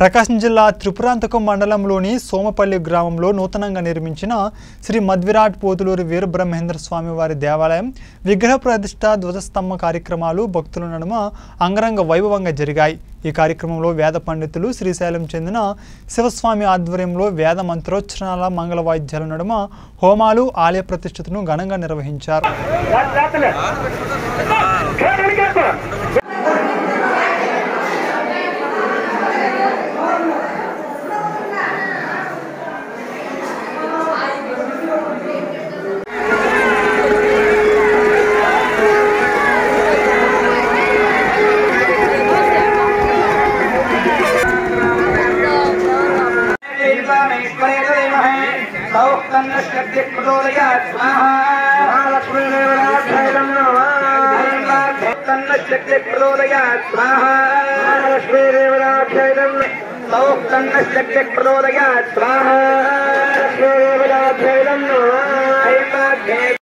ప్రకాశం జిల్లా త్రిపురాంతకం మండలంలోని సోమపల్లి గ్రామంలో నూతనంగా నిర్మించిన శ్రీ మధ్విరాట్ పోతులూరి వీరబ్రహ్మేంద్ర స్వామి వారి దేవాలయం విగ్రహ ప్రతిష్ట ధ్వజస్తంభ కార్యక్రమాలు భక్తుల నడుమ అంగరంగ వైభవంగా జరిగాయి ఈ కార్యక్రమంలో వేద పండితులు శ్రీశైలం చెందిన శివస్వామి ఆధ్వర్యంలో వేద మంత్రోచ్చరణల మంగళ వాయిద్యాల నడుమ హోమాలు ఆలయ ప్రతిష్టతను ఘనంగా నిర్వహించారు ప్రచోదయాత్ స్వాహ